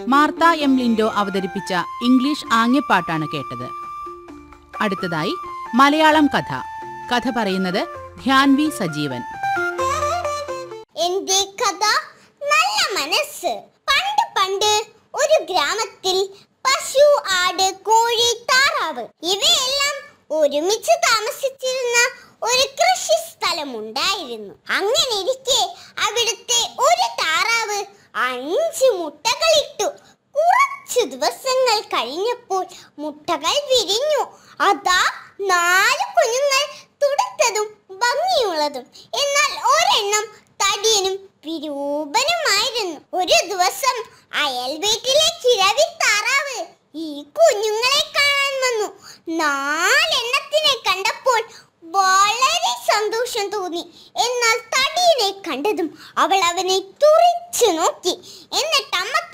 Martha M Lindo അവതരിപ്പിച്ച English ആംഗ്യപ്പാട്ടാണ് കേട്ടത് അടുത്തതായി മലയാളം കഥ കഥ പറയുന്നത് ധ്യാൻ വി സജീവൻ എന്റെ കഥ നല്ല മനസ്സ് പണ്ട് പണ്ട് ഒരു ഗ്രാമത്തിൽ പശു ആട് കോഴി താറാവ് ഇവയെല്ലാം ഒരുമിച്ച് താമസിച്ചിരുന്ന ഒരു കൃഷി സ്ഥലമുണ്ടായിരുന്നു അങ്ങനെ ഇരിക്കെ അവിടുത്തെ ഒരു താറാവ് അഞ്ച് മുട്ടകളിട്ടു കുറച്ചു ദിവസങ്ങൾ കഴിഞ്ഞപ്പോൾ മുട്ടകൾ വിരിഞ്ഞു അതാ നാല് കുഞ്ഞുങ്ങൾ തുടുത്തതും ഭംഗിയുള്ളതും എന്നാൽ ഒരെണ്ണം തടിയനും വിരൂപനുമായിരുന്നു ഒരു ദിവസം അയൽ വീട്ടിലെ കിഴവി താറാവ് ഈ കുഞ്ഞുങ്ങളെ കാണാൻ വന്നു നാലെണ്ണത്തിനെ കണ്ടപ്പോൾ വളരെ സന്തോഷം തോന്നി എന്നാൽ തടിയനെ കണ്ടതും അവൾ അവനെ തുറിച്ചു നോക്കി എന്നിട്ട് അമ്മ